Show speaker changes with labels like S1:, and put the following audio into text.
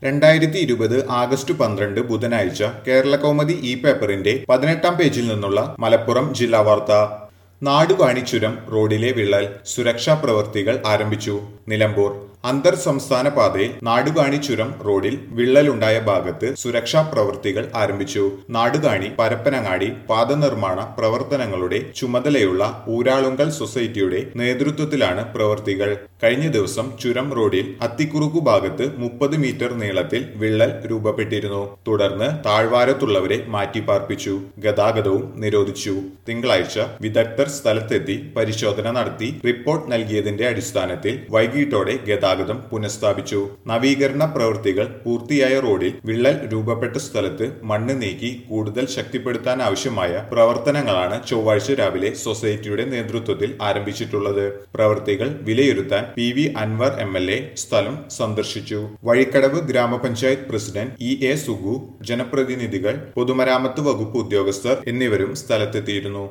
S1: രണ്ടായിരത്തി ഇരുപത് ആഗസ്റ്റ് പന്ത്രണ്ട് ബുധനാഴ്ച കേരള കൗമുദി ഇ പേപ്പറിന്റെ പതിനെട്ടാം പേജിൽ നിന്നുള്ള മലപ്പുറം ജില്ലാ വാർത്ത നാടുകാണി ചുരം റോഡിലെ വിള്ളൽ സുരക്ഷാ പ്രവൃത്തികൾ ആരംഭിച്ചു നിലമ്പൂർ അന്തർ സംസ്ഥാന പാതയിൽ നാടുകാണി ചുരം റോഡിൽ വിള്ളലുണ്ടായ ഭാഗത്ത് സുരക്ഷാ പ്രവൃത്തികൾ ആരംഭിച്ചു നാടുകാണി പരപ്പനങ്ങാടി പാത നിർമ്മാണ പ്രവർത്തനങ്ങളുടെ ചുമതലയുള്ള ഊരാളുങ്കൽ സൊസൈറ്റിയുടെ നേതൃത്വത്തിലാണ് പ്രവൃത്തികൾ കഴിഞ്ഞ ദിവസം ചുരം റോഡിൽ അത്തിക്കുറുക്കു ഭാഗത്ത് മുപ്പത് മീറ്റർ നീളത്തിൽ വിള്ളൽ രൂപപ്പെട്ടിരുന്നു തുടർന്ന് താഴ്വാരത്തുള്ളവരെ മാറ്റിപ്പാർപ്പിച്ചു ഗതാഗതവും നിരോധിച്ചു തിങ്കളാഴ്ച വിദഗ്ധർ സ്ഥലത്തെത്തി പരിശോധന നടത്തി റിപ്പോർട്ട് നൽകിയതിന്റെ അടിസ്ഥാനത്തിൽ വൈകിട്ടോടെ ഗതാഗതം പുനഃസ്ഥാപിച്ചു നവീകരണ പ്രവൃത്തികൾ പൂർത്തിയായ റോഡിൽ വിള്ളൽ രൂപപ്പെട്ട സ്ഥലത്ത് മണ്ണ് നീക്കി കൂടുതൽ ശക്തിപ്പെടുത്താൻ ആവശ്യമായ പ്രവർത്തനങ്ങളാണ് ചൊവ്വാഴ്ച രാവിലെ സൊസൈറ്റിയുടെ നേതൃത്വത്തിൽ ആരംഭിച്ചിട്ടുള്ളത് പ്രവൃത്തികൾ വിലയിരുത്താൻ P V Anvar M L A സ്ഥലം സന്ദർശിച്ചു വഴിക്കടവ് ഗ്രാമപഞ്ചായത്ത് പ്രസിഡന്റ് ഇ എ സുഗു ജനപ്രതിനിധികൾ പൊതുമരാമത്ത് വകുപ്പ് ഉദ്യോഗസ്ഥർ എന്നിവരും സ്ഥലത്തെത്തിയിരുന്നു